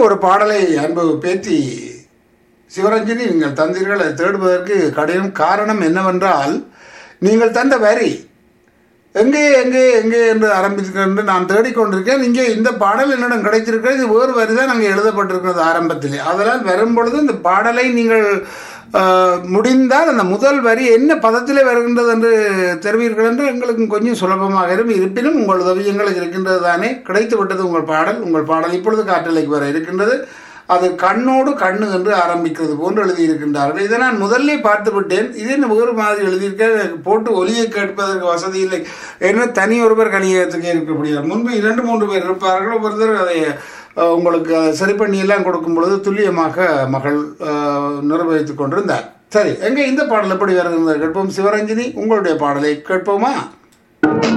ஒரு பாடலை அன்பு பேத்தி சிவரஞ்சனி நீங்கள் தந்தீர்கள் அதை தேடுவதற்கு கடினம் காரணம் என்னவென்றால் நீங்கள் தந்த வரி எங்கே எங்கே எங்கே என்று ஆரம்பித்திருக்கிறது நான் தேடிக்கொண்டிருக்கேன் இங்கே இந்த பாடல் என்னிடம் கிடைத்திருக்கிறது இது வேறு வரி தான் அங்கே எழுதப்பட்டிருக்கிறது ஆரம்பத்திலே அதனால் வரும்பொழுது இந்த பாடலை நீங்கள் ஆஹ், முடிந்தால் அந்த முதல் வரி என்ன பதத்திலே வருகின்றது என்று தெரிவீர்கள் என்று எங்களுக்கு கொஞ்சம் சுலபமாக இருக்கும் இருப்பினும் உங்கள் உதவி எங்களுக்கு இருக்கின்றது தானே கிடைத்து விட்டது உங்கள் பாடல் உங்கள் பாடல் இப்பொழுது காற்றலைக்கு வர இருக்கின்றது அது கண்ணோடு கண்ணு என்று ஆரம்பிக்கிறது போன்று எழுதியிருக்கின்றார்கள் இதை நான் முதல்ல பார்த்து விட்டேன் இது என்ன வேறு மாதிரி எழுதியிருக்க போட்டு ஒலியை கேட்பதற்கு வசதி இல்லை என்ன தனி ஒருவர் கணியத்துக்கு இருக்க முடியாது முன்பு இரண்டு மூன்று பேர் இருப்பார்கள் ஒருத்தர் அதை அஹ், உங்களுக்கு அதை சரி பண்ணி எல்லாம் கொடுக்கும் பொழுது துல்லியமாக மகள் அஹ், நிர்வகித்துக் கொண்டிருந்தார் சரி எங்க இந்த பாடல் எப்படி வருகிறது கேட்போம் சிவரஞ்சினி உங்களுடைய பாடலை கேட்போமா